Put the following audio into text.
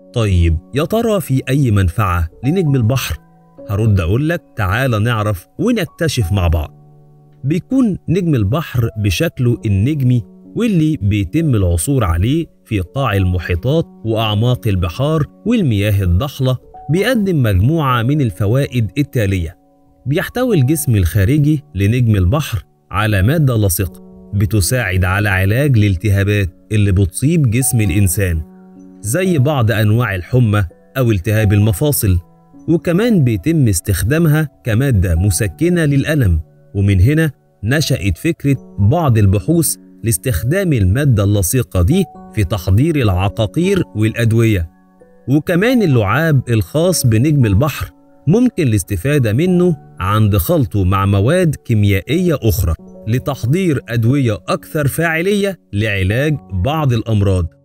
طيب يا ترى في أي منفعة لنجم البحر؟ هرد أقول لك تعال نعرف ونكتشف مع بعض بيكون نجم البحر بشكله النجمي واللي بيتم العثور عليه في قاع المحيطات وأعماق البحار والمياه الضحلة بيقدم مجموعة من الفوائد التالية بيحتوي الجسم الخارجي لنجم البحر على مادة لاصقة بتساعد على علاج الالتهابات اللي بتصيب جسم الإنسان زي بعض أنواع الحمى أو التهاب المفاصل وكمان بيتم استخدامها كمادة مسكنة للألم ومن هنا نشأت فكرة بعض البحوث لاستخدام المادة اللصيقة دي في تحضير العقاقير والأدوية وكمان اللعاب الخاص بنجم البحر ممكن الاستفادة منه عند خلطه مع مواد كيميائية أخرى لتحضير أدوية أكثر فاعلية لعلاج بعض الأمراض